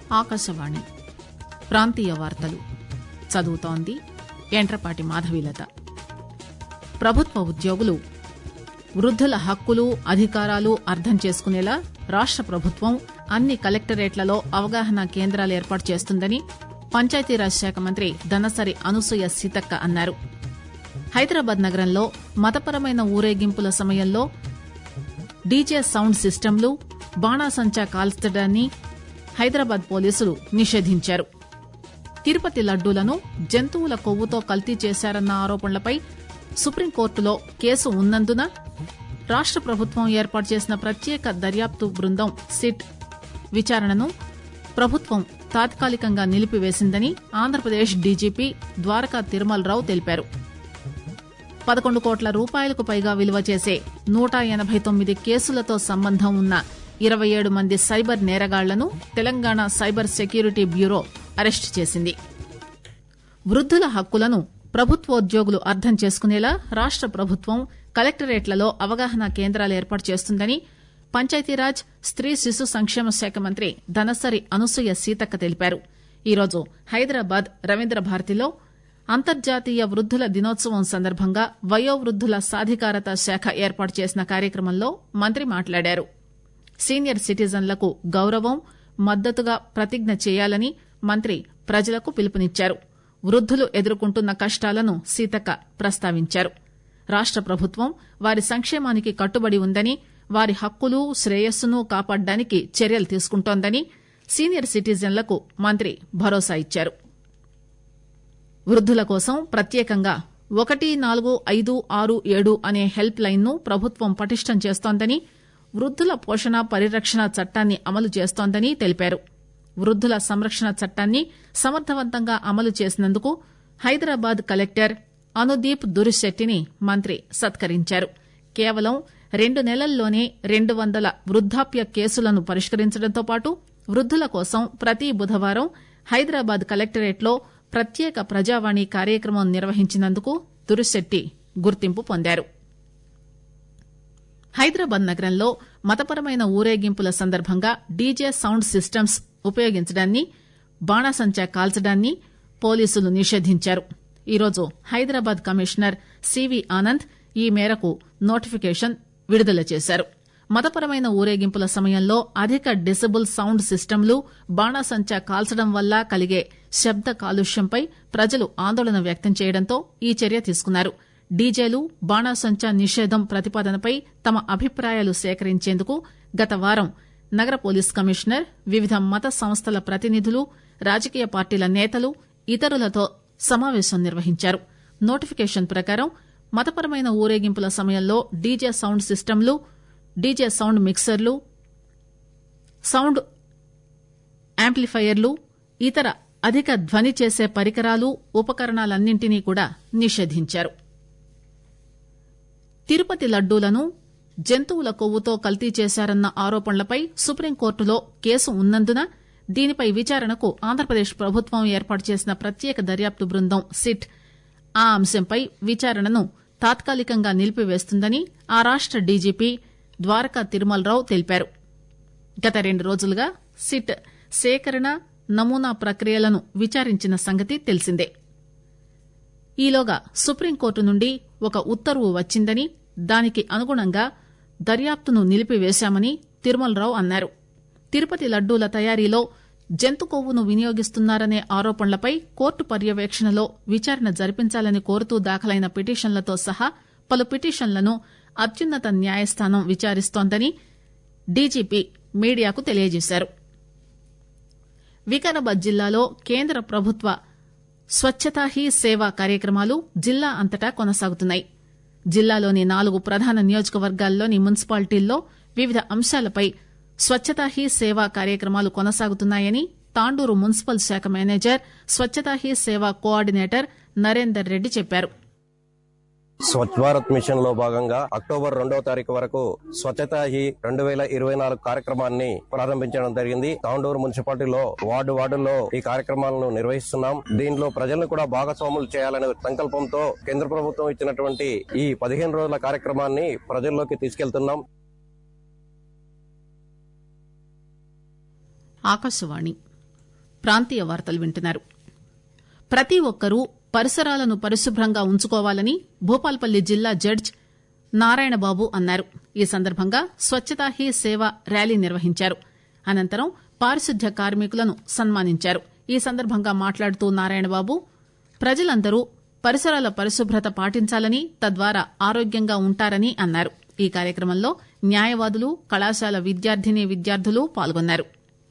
ఆకాశవాణి ప్రాంతీయ వార్తలు చదువుతోంది ఎంట్రపాటి మాధవీలత ప్రభుత్వ ఉద్యోగులు వృద్ధుల హక్కులు అధికారాలు అర్థం చేసుకునేలా రాష్ట ప్రభుత్వం అన్ని కలెక్టరేట్లలో అవగాహన కేంద్రాలు ఏర్పాటు చేస్తుందని పంచాయతీరాజ్ శాఖ మంత్రి దనసరి అనసూయ సీతక్క అన్నారు హైదరాబాద్ నగరంలో మతపరమైన ఊరేగింపుల సమయంలో డీజే సౌండ్ సిస్టంలు బాణాసంచా కాల్చడాన్ని హైదరాబాద్ పోలీసులు నిషేధించారు తిరుపతి లడ్డూలను జంతువుల కొవ్వుతో కల్తీ చేశారన్న ఆరోపణలపై సుప్రీంకోర్టులో కేసు ఉన్నందున రాష్ట ప్రభుత్వం ఏర్పాటు చేసిన ప్రత్యేక దర్యాప్తు బృందం సిట్ విచారణను ప్రభుత్వం తాత్కాలికంగా నిలిపివేసిందని ఆంధ్రప్రదేశ్ డీజీపీ ద్వారకా తిరుమలరావు తెలిపారు పదకొండు కోట్ల రూపాయలకు పైగా విలువ చేసే నూట ఎనబై తొమ్మిది కేసులతో సంబంధం ఉన్న ఇరవై ఏడు మంది సైబర్ నేరగాళ్లను Telangana cyber security bureau arrest చేసింది వృద్ధుల హక్కులను ప్రభుత్వోద్యోగులు అర్థం చేసుకునేలా రాష్ట ప్రభుత్వం కలెక్టరేట్లలో అవగాహన కేంద్రాలు ఏర్పాటు చేస్తుందని పంచాయతీరాజ్ స్త్రీ శిశు సంక్షేమ శాఖ మంత్రి ధనసరి అనసూయ సీతక్క తెలిపారు ఈరోజు హైదరాబాద్ రవీంద్ర భారతిలో అంతర్జాతీయ వృద్ధుల దినోత్సవం సందర్భంగా వయోవృద్ధుల సాధికారత శాఖ ఏర్పాటు చేసిన కార్యక్రమంలో మంత్రి మాట్లాడారు సీనియర్ సిటిజన్లకు గౌరవం మద్దతుగా ప్రతిజ్ఞ చేయాలని మంత్రి ప్రజలకు పిలుపునిచ్చారు వృద్ధులు ఎదుర్కొంటున్న కష్టాలను సీతక్క ప్రస్తావించారు రాష్ట ప్రభుత్వం వారి సంక్షేమానికి కట్టుబడి ఉందని వారి హక్కులు శ్రేయస్సును కాపాడడానికి చర్యలు తీసుకుంటోందని సీనియర్ సిటిజన్లకు మంత్రి భరోసా ఇచ్చారు వృద్ధుల కోసం ప్రత్యేకంగా ఒకటి నాలుగు ఐదు ఆరు ఏడు అనే హెల్ప్ లైన్ ను ప్రభుత్వం పటిష్టం చేస్తోందని వృద్ధుల పోషణ పరిరక్షణ చట్టాన్ని అమలు చేస్తోందని తెలిపారు వృద్ధుల సంరక్షణ చట్టాన్ని సమర్థవంతంగా అమలు చేసినందుకు హైదరాబాద్ కలెక్టర్ అనుదీప్ దురిశెట్టిని మంత్రి సత్కరించారు కేవలం రెండు నెలల్లోనే రెండు వందల వృద్దాప్య కేసులను పరిష్కరించడంతో పాటు వృద్ధుల కోసం ప్రతి బుధవారం హైదరాబాద్ కలెక్టరేట్లో ప్రత్యేక ప్రజావాణి కార్యక్రమం నిర్వహించినందుకు దురిశెట్టి గుర్తింపు పొందారు హైదరాబాద్ నగరంలో మతపరమైన ఊరేగింపుల సందర్భంగా డీజే సౌండ్ సిస్టమ్స్ ఉపయోగించడాన్ని బాణాసంచా కాల్చడాన్ని పోలీసులు నిషేధించారు ఈరోజు హైదరాబాద్ కమిషనర్ సివి ఆనంద్ ఈ మేరకు నోటిఫికేషన్ విడుదల చేశారు మతపరమైన ఊరేగింపుల సమయంలో అధిక డెసిబుల్ సౌండ్ సిస్టంలు బాణాసంచా కాల్చడం వల్ల కలిగే శబ్ద కాలుష్యంపై ప్రజలు ఆందోళన వ్యక్తం చేయడంతో ఈ చర్య తీసుకున్నారు డీజేలు బాణాసంచా నిషేధం ప్రతిపాదనపై తమ అభిప్రాయాలు సేకరించేందుకు గత వారం నగర పోలీస్ కమిషనర్ వివిధ మత సంస్థల ప్రతినిధులు రాజకీయ పార్టీల నేతలు ఇతరులతో సమావేశం నిర్వహించారు నోటిఫికేషన్ ప్రకారం మతపరమైన ఊరేగింపుల సమయంలో డీజే సౌండ్ సిస్టంలు డీజే సౌండ్ మిక్సర్లు సౌండ్ యాంప్లిఫైయర్లు ఇతర అధిక ధ్వని చేసే పరికరాలు ఉపకరణాలన్నింటినీ కూడా నిషేధించారు తిరుపతి లడ్డూలను జంతువుల కొవ్వుతో కల్తీ చేశారన్న ఆరోపణలపై సుప్రీంకోర్టులో కేసు ఉన్నందున దీనిపై విచారణకు ఆంధ్రప్రదేశ్ ప్రభుత్వం ఏర్పాటు చేసిన ప్రత్యేక దర్యాప్తు బృందం సిట్ ఆ అంశంపై విచారణను తాత్కాలికంగా నిలిపివేస్తుందని ఆ రాష్ట డీజీపీ ద్వారకా తిరుమలరావు తెలిపారు గత రెండు రోజులుగా సిట్ సేకరణ నమూనా ప్రక్రియలను విచారించిన సంగతి తెలిసిందే ఈలోగా సుప్రీంకోర్టు నుండి ఒక ఉత్తర్వు వచ్చిందని దానికి అనుగుణంగా దర్యాప్తును నిలిపివేశామని తిరుమలరావు అన్నారు తిరుపతి లడ్డూల తయారీలో జంతు కొవ్వును వినియోగిస్తున్నారనే ఆరోపణలపై కోర్టు పర్యవేక్షణలో విచారణ జరిపించాలని కోరుతూ దాఖలైన పిటిషన్లతో సహా పలు పిటిషన్లను అత్యున్నత న్యాయస్థానం విచారిస్తోందని డీజీపీ మీడియాకు తెలియజేశారు వికారాబాద్ జిల్లాలో కేంద్ర ప్రభుత్వ స్వచ్ఛతా హీ సేవా కార్యక్రమాలు జిల్లా అంతటా కొనసాగుతున్నాయి జిల్లాలోని నాలుగు ప్రధాన నియోజకవర్గాల్లోని మున్సిపాలిటీల్లో వివిధ అంశాలపై స్వచ్ఛతా హీ సేవా కార్యక్రమాలు కొనసాగుతున్నాయని తాండూరు మున్సిపల్ శాఖ మేనేజర్ స్వచ్ఛతా హీ సేవా కోఆర్డినేటర్ నరేందర్ రెడ్డి చెప్పారు స్వచ్ఛ భారత్ మిషన్ లో భాగంగా అక్టోబర్ రెండవ తారీఖు వరకు స్వచ్ఛత హీ రెండు వేల ఇరవై నాలుగు కార్యక్రమాన్ని ప్రారంభించడం జరిగింది తాండూరు మున్సిపాలిటీలో వార్డు వార్డుల్లో ఈ కార్యక్రమాలను నిర్వహిస్తున్నాం దీనిలో ప్రజలను కూడా భాగస్వాములు చేయాలనే సంకల్పంతో కేంద్ర ప్రభుత్వం ఇచ్చినటువంటి ఈ పదిహేను రోజుల కార్యక్రమాన్ని ప్రజల్లోకి తీసుకెళ్తున్నాం ఆకాశవాణి ప్రాంతీయ వార్తలు వింటున్నారు ప్రతి ఒక్కరూ పరిసరాలను పరిశుభ్రంగా ఉంచుకోవాలని భూపాల్పల్లి జిల్లా జడ్జ్ నారాయణబాబు అన్నారు ఈ సందర్భంగా స్వచ్ఛతా హీ సేవ ర్యాలీ నిర్వహించారు అనంతరం పారిశుద్ధ్య కార్మికులను సన్మానించారు ఈ సందర్భంగా మాట్లాడుతూ నారాయణబాబు ప్రజలందరూ పరిసరాల పరిశుభ్రత పాటించాలని తద్వారా ఆరోగ్యంగా ఉంటారని అన్నారు ఈ కార్యక్రమంలో న్యాయవాదులు కళాశాల విద్యార్థిని విద్యార్థులు పాల్గొన్నారు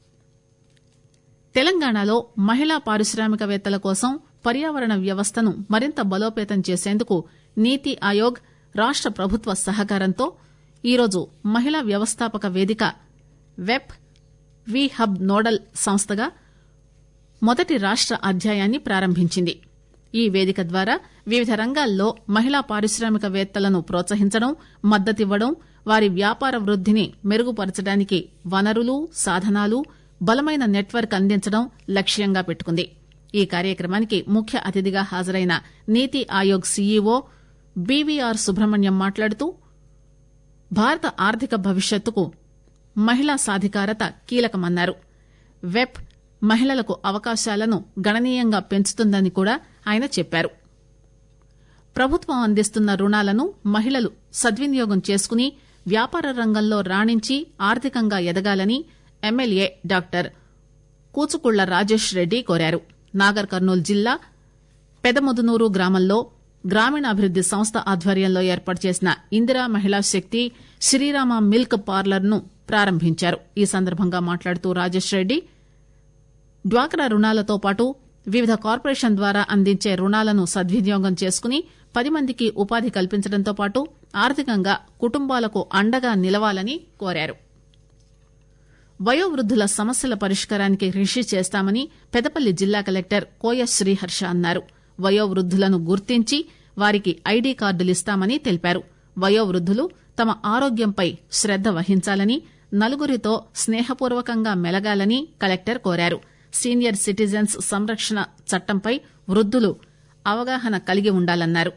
తెలంగాణలో మహిళా పారిశ్రామికవేత్తల కోసం పర్యావరణ వ్యవస్థను మరింత బలోపేతం చేసేందుకు నీతి ఆయోగ్ రాష్ట ప్రభుత్వ సహకారంతో ఈరోజు మహిళా వ్యవస్థాపక వేదిక వెబ్ వి హబ్ నోడల్ సంస్థగా మొదటి రాష్ట అధ్యాయాన్ని ప్రారంభించింది ఈ వేదిక ద్వారా వివిధ రంగాల్లో మహిళా పారిశ్రామికవేత్తలను ప్రోత్సహించడం మద్దతివ్వడం వారి వ్యాపార వృద్దిని మెరుగుపరచడానికి వనరులు సాధనాలు బలమైన నెట్వర్క్ అందించడం లక్ష్యంగా పెట్టుకుంది ఈ కార్యక్రమానికి ముఖ్య అతిథిగా హాజరైన నీతి ఆయోగ్ సీఈఓ బీవీఆర్ సుబ్రహ్మణ్యం మాట్లాడుతూ భారత ఆర్థిక భవిష్యత్తుకు మహిళా సాధికారత కీలకమన్నారు వెబ్ మహిళలకు అవకాశాలను గణనీయంగా పెంచుతుందని కూడా ఆయన చెప్పారు ప్రభుత్వం అందిస్తున్న రుణాలను మహిళలు సద్వినియోగం చేసుకుని వ్యాపార రంగంలో రాణించి ఆర్థికంగా ఎదగాలని ఎమ్మెల్యే డాక్టర్ కూచుకుళ్ల రాజేష్ రెడ్డి కోరారు నాగర్ కర్నూలు జిల్లా పెదముదునూరు గ్రామంలో గ్రామీణాభివృద్ది సంస్థ ఆధ్వర్యంలో ఏర్పాటు చేసిన ఇందిరా మహిళా శక్తి శ్రీరామ మిల్క్ పార్లర్ ను ప్రారంభించారు ఈ సందర్భంగా మాట్లాడుతూ రాజేష్ రెడ్డి డ్వాక్రా రుణాలతో పాటు వివిధ కార్పొరేషన్ ద్వారా అందించే రుణాలను సద్వినియోగం చేసుకుని పది మందికి ఉపాధి కల్పించడంతో పాటు ఆర్థికంగా కుటుంబాలకు అండగా నిలవాలని కోరారు వయోవృద్దుల సమస్యల పరిష్కారానికి కృషి చేస్తామని పెదపల్లి జిల్లా కలెక్టర్ కోయ శ్రీహర్ష అన్నారు వయోవృద్దులను గుర్తించి వారికి ఐడీ కార్డులిస్తామని తెలిపారు వయోవృద్దులు తమ ఆరోగ్యంపై శ్రద్ద వహించాలని నలుగురితో స్నేహపూర్వకంగా మెలగాలని కలెక్టర్ కోరారు సీనియర్ సిటిజన్స్ సంరక్షణ చట్టంపై వృద్దులు అవగాహన కలిగి ఉండాలన్నారు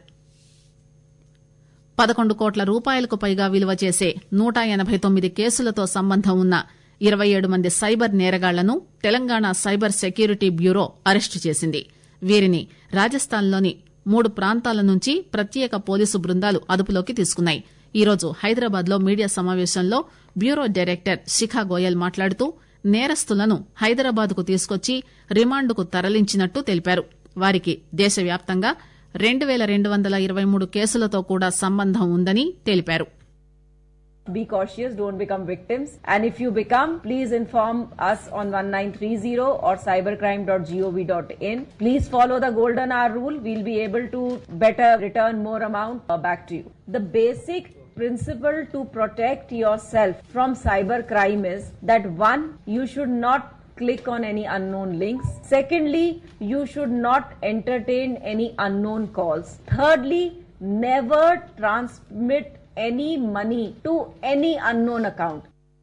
పదకొండు కోట్ల రూపాయలకు పైగా విలువ చేసే నూట ఎనబై తొమ్మిది కేసులతో సంబంధం ఉన్న ఇరవై ఏడు మంది సైబర్ నేరగాళ్లను Telangana cyber security bureau arrest చేసింది వీరిని రాజస్థాన్లోని మూడు ప్రాంతాల నుంచి ప్రత్యేక పోలీసు బృందాలు అదుపులోకి తీసుకున్నాయి ఈరోజు హైదరాబాద్ లో మీడియా సమావేశంలో బ్యూరో డైరెక్టర్ శిఖా గోయల్ మాట్లాడుతూ నేరస్తులను హైదరాబాద్ కు తీసుకొచ్చి రిమాండ్కు తరలించినట్టు తెలిపారు వారికి దేశవ్యాప్తంగా రెండు పేల రెండు వందల ఇరవై మూడు కేసులతో కూడా సంబంధం ఉందని తెలిపారు Be cautious, don't become victims. And if you become, please inform us on 1930 or cybercrime.gov.in. Please follow the golden hour rule. We'll be able to better return more amount uh, back to you. The basic principle to protect yourself from cybercrime is that one, you should not click on any unknown links. Secondly, you should not entertain any unknown calls. Thirdly, never transmit any money to any unknown account.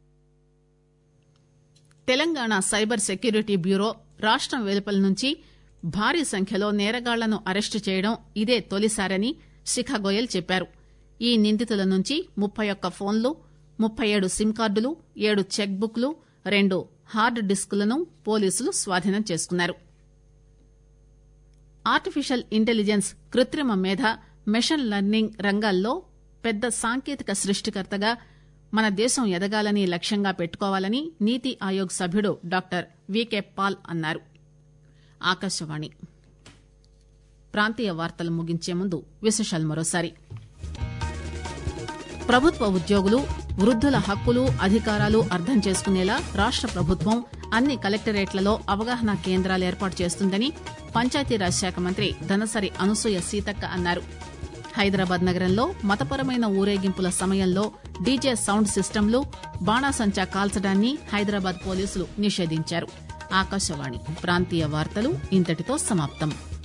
Telangana cyber security bureau రాష్టం వెలుపల నుంచి భారీ సంఖ్యలో నేరగాళ్లను arrest చేయడం ఇదే తొలిసారని శిఖా గోయల్ చెప్పారు ఈ నిందితుల నుంచి ముప్పై ఒక్క ఫోన్లు ముప్పై ఏడు సిమ్ కార్డులు ఏడు చెక్ బుక్లు రెండు హార్డ్ డిస్కులను పోలీసులు స్వాధీనం చేసుకున్నారు ఆర్టిఫిషియల్ ఇంటెలిజెన్స్ కృత్రిమ మేధ మెషిన్ లెర్నింగ్ రంగాల్లో పెద్ద సాంకేతిక సృష్టికర్తగా మన దేశం ఎదగాలని లక్ష్యంగా పెట్టుకోవాలని నీతి ఆయోగ్ సభ్యుడు డాక్టర్ వికే పాల్ అన్నారు ఆకాశవాణి ప్రాంతీయ వార్తలు ముగించే ముందు విశేషాలు మరోసారి ప్రభుత్వ ఉద్యోగులు వృద్దుల హక్కులు అధికారాలు అర్థం చేసుకునేలా రాష్ట ప్రభుత్వం అన్ని కలెక్టరేట్లలో అవగాహన కేంద్రాలు ఏర్పాటు చేస్తుందని పంచాయతీరాజ్ శాఖ మంత్రి ధనసరి అనసూయ సీతక్క అన్నారు హైదరాబాద్ నగరంలో మతపరమైన ఊరేగింపుల సమయంలో డీజే సౌండ్ సిస్టంలు బాణాసంచా కాల్చడాన్ని హైదరాబాద్ పోలీసులు నిషేధించారు ఆకాశవాణి ప్రాంతీయ వార్తలు ఇంతటితో సమాప్తం